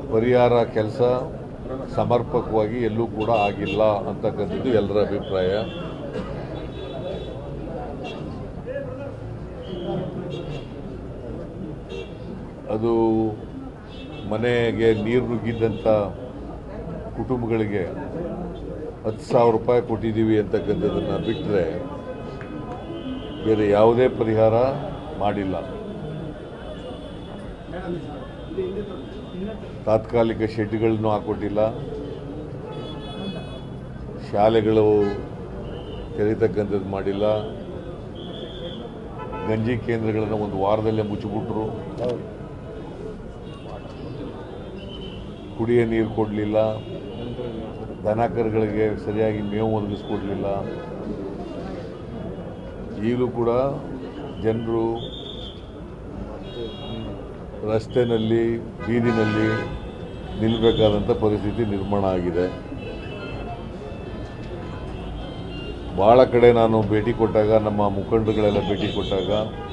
ಪರಿಹಾರ ಕೆಲಸ ಸಮರ್ಪಕವಾಗಿ ಎಲ್ಲೂ ಕೂಡ ಆಗಿಲ್ಲ ಅಂತಕ್ಕಂಥದ್ದು ಎಲ್ಲರ ಅಭಿಪ್ರಾಯ ಅದು ಮನೆಗೆ ನೀರು ನುಗ್ಗಿದ್ದಂಥ ಕುಟುಂಬಗಳಿಗೆ ಹತ್ತು ಸಾವಿರ ರೂಪಾಯಿ ಕೊಟ್ಟಿದ್ದೀವಿ ಅಂತಕ್ಕಂಥದ್ದನ್ನು ಬಿಟ್ಟರೆ ಬೇರೆ ಯಾವುದೇ ಪರಿಹಾರ ಮಾಡಿಲ್ಲ ತಾತ್ಕಾಲಿಕ ಶೆಡ್ಗಳನ್ನು ಹಾಕೊಟ್ಟಿಲ್ಲ ಶಾಲೆಗಳು ತೆರೀತಕ್ಕಂಥದ್ದು ಮಾಡಿಲ್ಲ ಗಂಜಿ ಕೇಂದ್ರಗಳನ್ನು ಒಂದು ವಾರದಲ್ಲೇ ಮುಚ್ಚಿಬಿಟ್ರು ಕುಡಿಯ ನೀರು ಕೊಡಲಿಲ್ಲ ದನ ಕರುಗಳಿಗೆ ಸರಿಯಾಗಿ ಮೇವು ಒದಗಿಸ್ಕೊಡ್ಲಿಲ್ಲ ಈಗಲೂ ಕೂಡ ಜನರು ರಸ್ತೆನಲ್ಲಿ ಬೀದಿನಲ್ಲಿ ನಿಲ್ಲಬೇಕಾದಂಥ ಪರಿಸ್ಥಿತಿ ನಿರ್ಮಾಣ ಆಗಿದೆ ಭಾಳ ಕಡೆ ನಾನು ಭೇಟಿ ಕೊಟ್ಟಾಗ ನಮ್ಮ ಮುಖಂಡರುಗಳೆಲ್ಲ ಭೇಟಿ ಕೊಟ್ಟಾಗ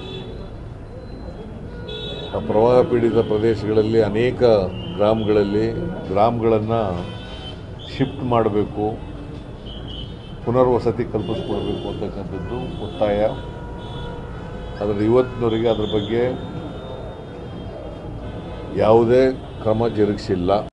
ಆ ಪ್ರವಾಹ ಪೀಡಿತ ಪ್ರದೇಶಗಳಲ್ಲಿ ಅನೇಕ ಗ್ರಾಮಗಳಲ್ಲಿ ಗ್ರಾಮಗಳನ್ನು ಶಿಫ್ಟ್ ಮಾಡಬೇಕು ಪುನರ್ವಸತಿ ಕಲ್ಪಿಸ್ಕೊಡ್ಬೇಕು ಅಂತಕ್ಕಂಥದ್ದು ಒತ್ತಾಯ ಆದರೆ ಇವತ್ತಿನವರೆಗೆ ಅದ್ರ ಬಗ್ಗೆ ಯಾವುದೇ ಕ್ರಮ ಜರುಗಿಸಿಲ್ಲ